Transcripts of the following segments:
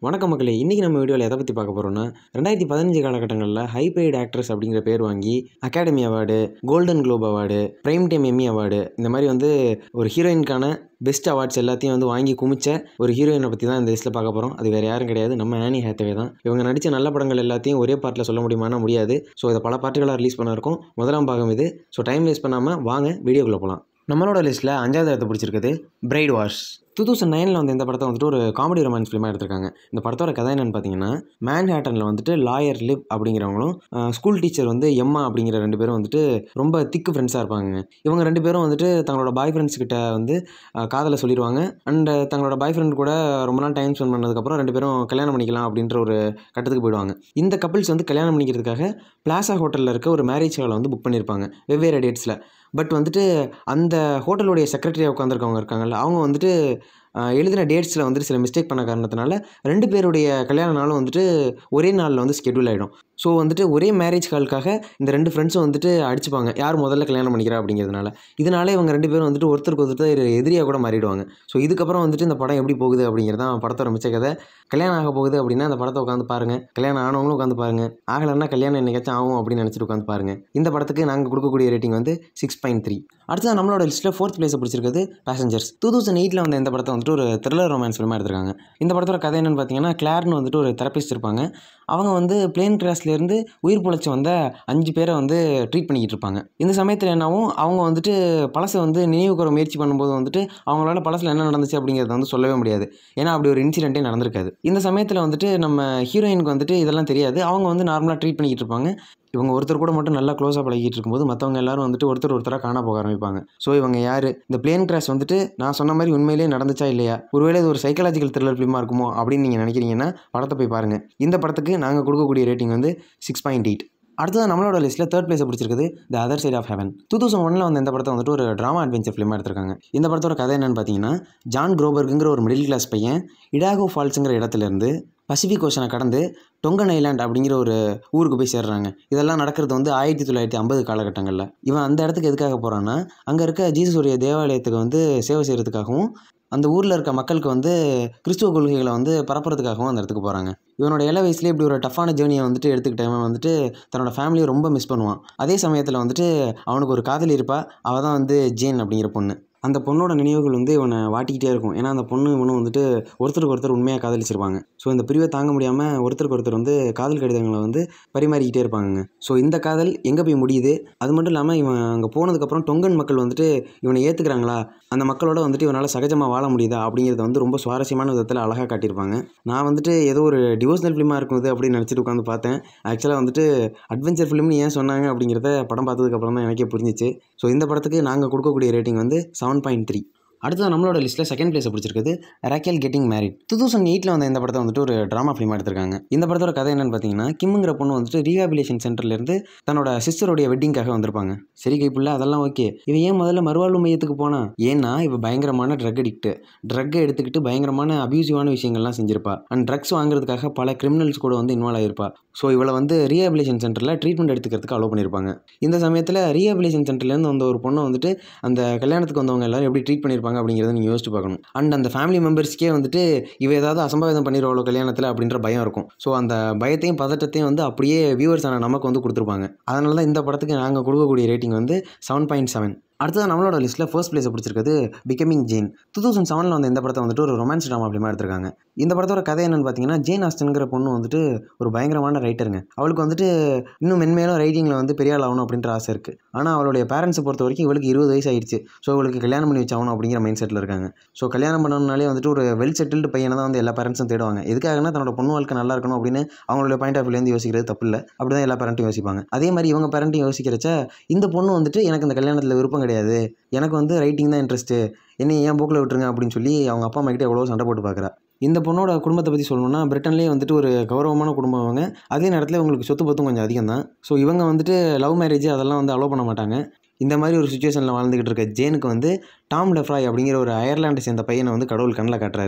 வணக்கம் மக்களே இன்றைக்கி நம்ம வீடியோவில் எதை பற்றி பார்க்க போகிறோம்னா ரெண்டாயிரத்தி பதினஞ்சு காலகட்டங்களில் ஹை பெய்டு ஆக்ட்ரஸ் அப்படிங்கிற பேர் வாங்கி academy award golden globe award prime time Emmy award இந்த மாதிரி வந்து ஒரு ஹீரோயினுக்கான பெஸ்ட் அவார்ட்ஸ் எல்லாத்தையும் வந்து வாங்கி குமிச்ச ஒரு ஹீரோயினை பற்றி தான் இந்த லிஸ்ட்டில் பார்க்க போகிறோம் அது வேறு யாரும் கிடையாது நம்ம ஆனி ஹேத்தவே தான் இவங்க நடித்த நல்ல படங்கள் எல்லாத்தையும் ஒரே பாட்டில் சொல்ல முடியுமானா முடியாது ஸோ இதை பல பாட்டுகளாக ரிலீஸ் பண்ண இருக்கும் முதலாம் பாகம் இது ஸோ டைம் வேஸ்ட் பண்ணாமல் வாங்க வீடியோக்குள்ளே போகலாம் நம்மளோட லிஸ்ட்டில் அஞ்சாவது இடத்தை பிடிச்சிருக்குது பிரைட் வாஷ் டூ தௌசண்ட் நைனில் வந்து இந்த படத்தை வந்துட்டு ஒரு காமெடி ரொமான்ஸ் ஃபிலிமாக எடுத்திருக்காங்க இந்த படத்தோட கதை என்னென்னு பார்த்தீங்கன்னா மேன் ஹேட்டனில் வந்துட்டு லாயர் லிவ் அப்படிங்கிறவங்களும் ஸ்கூல் டீச்சர் வந்து எம்மா அப்படிங்கிற ரெண்டு பேரும் வந்துட்டு ரொம்ப திக்கு ஃப்ரெண்ட்ஸாக இருப்பாங்க இவங்க ரெண்டு பேரும் வந்துட்டு தங்களோட பாய் ஃப்ரெண்ட்ஸ் கிட்ட வந்து அஹ், காதலை சொல்லிடுவாங்க அண்ட் தங்களோட பாய் ஃப்ரெண்ட் கூட ரொம்ப நாள் டைம் ஸ்பெண்ட் பண்ணதுக்கப்புறம் ரெண்டு பேரும் கல்யாணம் பண்ணிக்கலாம் அப்படின்ற ஒரு கட்டத்துக்கு போயிடுவாங்க இந்த கப்பிள்ஸ் வந்து கல்யாணம் பண்ணிக்கிறதுக்காக பிளாசா ஹோட்டலில் இருக்க ஒரு மேரேஜ் ஹாலை வந்து புக் பண்ணியிருப்பாங்க வெவ்வேறு டேட்ஸில் பட் வந்துட்டு அந்த ஹோட்டலுடைய செக்ரட்டரியாக உட்காந்துருக்கவங்க இருக்காங்கல்ல அவங்க வந்துட்டு ஆஹ், எழுதின டேட்ஸில் வந்துட்டு சில மிஸ்டேக் பண்ண காரணத்தினால ரெண்டு பேருடைய கல்யாண நாளும் வந்துட்டு ஒரே நாளில் வந்து ஸ்கெடியூல் ஆகிடும் ஸோ வந்துட்டு ஒரே மேரேஜ் ஹாலுக்காக இந்த ரெண்டு ஃப்ரெண்ட்ஸும் வந்துட்டு அடிச்சுப்பாங்க யார் முதல்ல கல்யாணம் பண்ணிக்கிறா அப்படிங்கிறதுனால இதனால இவங்க ரெண்டு பேரும் வந்துட்டு ஒருத்தருக்கு ஒருத்தர் எதிரியாக கூட மாறிடுவாங்க ஸோ இதுக்கப்புறம் வந்துட்டு இந்த படம் எப்படி போகுது அப்படிங்கிறது தான் படத்தோட மிச்ச கதை கல்யாணம் ஆக போகுது அப்படின்னா அந்த படத்தை உட்காந்து பாருங்கள் கல்யாணம் ஆனவங்களும் உட்காந்து பாருங்க ஆகலைன்னா கல்யாணம் என்னைக்காச்சும் ஆகும் அப்படின்னு நினச்சிட்டு உட்காந்து பாருங்க இந்த படத்துக்கு நாங்கள் கொடுக்கக்கூடிய ரேட்டிங் வந்து சிக்ஸ் பாயிண்ட் த்ரீ அடுத்தது நம்மளோட லிஸ்ட்டில் ஃபோர்த் பிளேஸை பிடிச்சிருக்கிறது பேசஞ்சர்ஸ் டூ தௌசண்ட் எயிட்டில் வந்த இந்த படத்தை வந்துட்டு ஒரு த்ரில்லர் ரொமான்ஸ் ஃபிலிமாக எடுத்திருக்காங்க இந்த படத்தோட கதை என்னன்னு பார்த்தீங்கன்னா கிளார்னு வந்துட்டு ஒரு தெரப்பிஸ்ட் இருப்பாங்க அவங்க வந்து பிளேன் கிராஷ்லேருந்து உயிர் பொழைச்சி வந்த அஞ்சு பேரை வந்து ட்ரீட் பண்ணிக்கிட்டு இருப்பாங்க இந்த சமயத்தில் என்னாவும் அவங்க வந்துட்டு பழசை வந்து நினைவு கூற முயற்சி பண்ணும்போது வந்துட்டு அவங்களால பழசில் என்ன நடந்துச்சு அப்படிங்கிறத வந்து சொல்லவே முடியாது ஏன்னா அப்படி ஒரு இன்சிடென்ட்டே நடந்திருக்காது இந்த சமயத்தில் வந்துட்டு நம்ம ஹீரோயினுக்கு வந்துட்டு இதெல்லாம் தெரியாது அவங்க வந்து நார்மலாக ட்ரீட் பண்ணிக்கிட்டு இருப்பாங்க இவங்க ஒருத்தர் கூட மட்டும் நல்லா க்ளோஸாக பழகிட்டு இருக்கும்போது மற்றவங்க எல்லாரும் வந்துட்டு ஒருத்தர் ஒருத்தராக காண போக ஆரம்பிப்பாங்க ஸோ இவங்க யார் இந்த பிளேன் கிராஷ் வந்துட்டு நான் சொன்ன மாதிரி உண்மையிலேயே நடந்துச்சா இல்லையா ஒருவேளை இது ஒரு சைக்காலஜிக்கல் த்ரில்லர் ஃபிலிமாக இருக்குமோ அப்படின்னு நீங்கள் நினைக்கிறீங்கன்னா படத்தை போய் பாருங்கள் இந்த படத்துக்கு நாங்கள் கொடுக்கக்கூடிய ரேட்டிங் வந்து சிக்ஸ் பாயிண்ட் எயிட் அடுத்தது நம்மளோட லிஸ்ட்டில் தேர்ட் பிளேஸ் பிடிச்சிருக்குது the other side of heaven two thousand ஒனில் வந்து இந்த படத்தை வந்துட்டு ஒரு ட்ராமா அட்வென்ச்சர் ஃபிலிமாக எடுத்திருக்காங்க இந்த படத்தோட கதை என்னன்னு பார்த்தீங்கன்னா ஜான் குரோபர்க்குங்கிற ஒரு மிடில் கிளாஸ் பையன் இடாகோ ஃபால்ஸுங்கிற இடத்துலேருந்து பசிபிக் ஓஷனை கடந்து டொங்கன் ஐலாண்ட் அப்படிங்கிற ஒரு ஊருக்கு போய் சேர்றாங்க இதெல்லாம் நடக்கிறது வந்து ஆயிரத்தி தொள்ளாயிரத்தி ஐம்பது காலகட்டங்களில் இவன் அந்த இடத்துக்கு எதுக்காக போகிறான்னா அங்கே இருக்க ஜீசஸுடைய தேவாலயத்துக்கு வந்து சேவை செய்கிறதுக்காகவும் அந்த ஊரில் இருக்க மக்களுக்கு வந்து கிறிஸ்துவ கொள்கைகளை வந்து பரப்புறதுக்காகவும் அந்த இடத்துக்கு போகிறாங்க இவனோட இள வயசுலேயே இப்படி ஒரு டஃப்பான ஜேர்னியை வந்துட்டு எடுத்துக்கிட்டவன் வந்துட்டு தன்னோட ஃபேமிலியை ரொம்ப மிஸ் பண்ணுவான் அதே சமயத்தில் வந்துட்டு அவனுக்கு ஒரு காதலி இருப்பா அவள் தான் வந்து ஜேன் அப்படிங்கிற பொண்ணு அந்த பொண்ணோட நினைவுகள் வந்து இவனை வாட்டிக்கிட்டே இருக்கும் ஏன்னா அந்த பொண்ணு இவனும் வந்துட்டு ஒருத்தருக்கு ஒருத்தர் உண்மையாக காதலிச்சிருப்பாங்க ஸோ இந்த பிரிவை தாங்க முடியாமல் ஒருத்தருக்கு ஒருத்தர் வந்து காதல் கடிதங்களை வந்து பரிமாறிக்கிட்டே இருப்பாங்க ஸோ இந்த காதல் எங்கே போய் முடியுது அது மட்டும் இல்லாமல் இவன் அங்கே போனதுக்கப்புறம் டொங்கன் மக்கள் வந்துட்டு இவனை ஏற்றுக்கிறாங்களா அந்த மக்களோட வந்துட்டு இவனால் சகஜமாக வாழ முடியுதா அப்படிங்கிறத வந்து ரொம்ப சுவாரஸ்யமான விதத்தில் அழகாக காட்டியிருப்பாங்க நான் வந்துட்டு ஏதோ ஒரு டிவோஷனல் ஃபிலிமாக இருக்கும் இது அப்படின்னு நினச்சிட்டு உட்காந்து பார்த்தேன் ஆக்சுவலாக வந்துட்டு அட்வென்ச்சர் ஃபிலிம்னு ஏன் சொன்னாங்க அப்படிங்கிறத படம் பார்த்ததுக்கப்புறம் தான் எனக்கே புரிஞ்சிச்சு ஸோ இந்த படத்துக்கு நாங்கள் கொடுக்கக்கூடிய ரேட்டிங் வந்து செவன் பாயிண்ட் த்ரீ அடுத்தது நம்மளோட லிஸ்ட்டில் செகண்ட் பிளேஸ் பிடிச்சிருக்குது Rachel getting married two thousand எயிட்டில் வந்த இந்த படத்தை வந்துட்டு ஒரு ட்ராமா ஃபிலிமாக எடுத்திருக்காங்க இந்த படத்தோட கதை என்னன்னு பார்த்தீங்கன்னா கிம்ங்கிற பொண்ணு வந்துட்டு ரீஹாபிலேஷன் சென்டர்லேருந்து தன்னோட சிஸ்டருடைய வெட்டிங்காக வந்திருப்பாங்க சரி கைப்புள்ள அதெல்லாம் ஓகே இவ ஏன் முதல்ல மறுவாழ்வு மையத்துக்கு போனா ஏன்னா இவ பயங்கரமான ட்ரக் அடிக்ட் ட்ரக்கை எடுத்துக்கிட்டு பயங்கரமான அபியூசிவான விஷயங்கள்லாம் செஞ்சிருப்பா அண்ட் ட்ரக்ஸ் வாங்குறதுக்காக பல கிரிமினல்ஸ் கூட வந்து இன்வால்வ் ஆகிருப்பா ஸோ இவளை வந்து ரீஹாபிலேஷன் சென்டரில் ட்ரீட்மெண்ட் எடுத்துக்கிறதுக்கு அலோவ் பண்ணியிருப்பாங்க இந்த சமயத்தில் ரீஹாபிலேஷன் சென்டர்லேருந்து வந்த ஒரு பொண்ணை வந்துட்டு அந்த கல்யாணத்துக்கு வந்தவங்க எல்லாரும் எப்படி ட்ரீட் பண்ணியிருப்பாங்க அப்படிங்கிறத நீங்கள் யோசிச்சு பார்க்கணும் அண்ட் அந்த ஃபேமிலி மெம்பர்ஸ்க்கே வந்துட்டு இவ ஏதாவது அசம்பாவிதம் பண்ணிடுவாளோ கல்யாணத்தில் அப்படின்ற பயம் இருக்கும் ஸோ அந்த பயத்தையும் பதட்டத்தையும் வந்து அப்படியே வியூவர்ஸ் ஆன நமக்கு வந்து கொடுத்துருப்பாங்க அதனால தான் இந்த படத்துக்கு நாங்கள் கொடுக்கக்கூடிய ரேட்டிங் வந்து செவன் பாயிண்ட் செவன் அடுத்தது நம்மளோட லிஸ்ட்டில் ஃபர்ஸ்ட் பிளேஸ் பிடிச்சிருக்கிறது பிகமிங் ஜேன் டூ தௌசண்ட் செவனில் வந்து இந்த படத்தை வந்துட்டு ஒரு ரொமான்ஸ் ட்ராமா அப்படிமா எடுத்திருக்காங்க இந்த படத்தோட கதை என்னன்னு பார்த்தீங்கன்னா ஜேன் ஆஸ்டன்கிற பொண்ணு வந்துட்டு ஒரு பயங்கரமான ரைட்டருங்க அவளுக்கு வந்துட்டு இன்னும் மென்மேலும் ரைட்டிங்கில் வந்து பெரிய ஆள் ஆகணும் அப்படின்ற ஆசை இருக்குது ஆனால் அவளுடைய பேரண்ட்ஸை பொறுத்த வரைக்கும் இவளுக்கு இருபது வயசு ஆயிடுச்சு ஸோ இவளுக்கு கல்யாணம் பண்ணி வச்சாகணும் அப்படிங்கிற மைண்ட் செட்டில் இருக்காங்க ஸோ கல்யாணம் பண்ணணும்னாலே வந்துட்டு ஒரு வெல் செட்டில்டு பையனை தான் வந்து எல்லா பேரண்ட்ஸும் தேடுவாங்க எதுக்காகனா தன்னோட பொண்ணு வாழ்க்கை நல்லா இருக்கணும் அப்படின்னு அவங்களோட பாயிண்ட் ஆஃப் வியூலேருந்து யோசிக்கிறது தப்பு இல்லை அப்படி தான் எல்லா பேரண்ட்டும் யோசிப்பாங்க அதே மாதிரி இவங்க பேரண்ட்டும் யோசிக்கிறச்ச இந்த பொண்ணு வந்துட்டு எனக்கு இந்த கல்யாணத்தில் விருப்பம் கிடையாது எனக்கு வந்து ரைட்டிங் தான் இன்ட்ரெஸ்ட்டு என்னை ஏன் போக்கில் விட்டுருங்க அப்படின்னு சொல்லி அவங்க அப்பா அம்மா கிட்ட எவ்வளோ சண்டை போட்டு பார்க்குறா இந்த பொண்ணோட குடும்பத்தை பற்றி சொல்லணும்னா பிரிட்டன்லேயே வந்துட்டு ஒரு கௌரவமான குடும்பம் அவங்க அதே நேரத்தில் இவங்களுக்கு சொத்து பத்தும் கொஞ்சம் அதிகம் தான் ஸோ இவங்க வந்துட்டு லவ் மேரேஜ் அதெல்லாம் வந்து அலோவ் பண்ண மாட்டாங்க இந்த மாதிரி ஒரு சுச்சுவேஷனில் வாழ்ந்துக்கிட்டு இருக்க ஜேனுக்கு வந்து டாம் லெஃப்ராய் அப்படிங்கிற ஒரு அயர்லாண்டை சேர்ந்த பையனை வந்து கடவுள் கண்ணில் காட்டுறாரு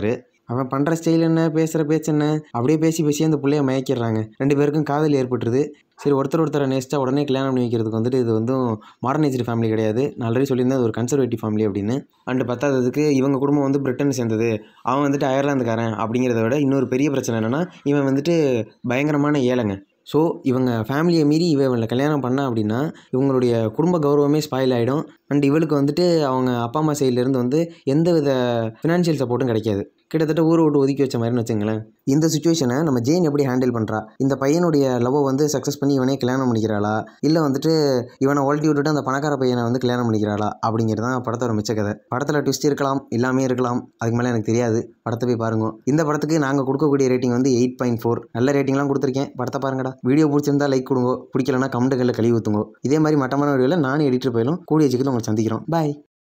அவன் பண்ணுற ஸ்டைல் என்ன பேசுகிற பேச்சு என்ன அப்படியே பேசி பேசி அந்த பிள்ளைய மயக்கிடுறாங்க ரெண்டு பேருக்கும் காதல் ஏற்பட்டுருது சரி ஒருத்தர் ஒருத்தரை நேசிச்சா உடனே கல்யாணம் பண்ணி வைக்கிறதுக்கு வந்துட்டு இது வந்து மாடர்னைஸ்டு ஃபேமிலி கிடையாது நான் ஆல்ரெடி சொல்லியிருந்தேன் அது ஒரு கன்சர்வேட்டிவ் ஃபேமிலி அப்படின்னு அண்டு பத்தாததுக்கு இவங்க குடும்பம் வந்து பிரிட்டன் சேர்ந்தது அவன் வந்துட்டு அயர்லாந்துக்காரன் அப்படிங்கிறத விட இன்னொரு பெரிய பிரச்சனை என்னென்னா இவன் வந்துட்டு பயங்கரமான ஏழைங்க ஸோ இவங்க ஃபேமிலியை மீறி இவ இவங்களை கல்யாணம் பண்ணா அப்படின்னா இவங்களுடைய குடும்ப கௌரவமே ஸ்பாயில் ஆகிடும் அண்ட் இவளுக்கு வந்துட்டு அவங்க அப்பா அம்மா சைட்லேருந்து வந்து எந்த வித ஃபினான்ஷியல் சப்போர்ட்டும் கிடைக்காது கிட்டத்தட்ட ஊரை விட்டு ஒதுக்கி வச்ச மாதிரின்னு வச்சுங்களேன் இந்த சுச்சுவேஷனை நம்ம ஜெயின் எப்படி ஹேண்டில் பண்ணுறா இந்த பையனுடைய லவ்வை வந்து சக்ஸஸ் பண்ணி இவனே கல்யாணம் பண்ணிக்கிறாளா இல்லை வந்துட்டு இவனை ஒழட்டி விட்டுட்டு அந்த பணக்கார பையனை வந்து கல்யாணம் பண்ணிக்கிறாளா அப்படிங்கிறது தான் படத்தோட மிச்ச கதை படத்தில் ட்விஸ்ட் இருக்கலாம் எல்லாமே இருக்கலாம் அதுக்கு மேலே எனக்கு தெரியாது படத்தை போய் பாருங்க இந்த படத்துக்கு நாங்கள் கொடுக்கக்கூடிய ரேட்டிங் வந்து எயிட் பாயிண்ட் ஃபோர் நல்ல ரேட்டிங்லாம் கொடுத்துருக்கேன் படத்தை பாருங்கடா வீடியோ பிடிச்சிருந்தா லைக் கொடுங்க பிடிக்கலனா கமெண்ட்டுகளில் கழுவி ஊற்றுங்க இதே மாதிரி மட்டமான வீடியோவில் நானும் எடிட்டர் போயிலும் கூடிய சீக்கிரம் உங்களை சந்திக்கிறோம் பாய்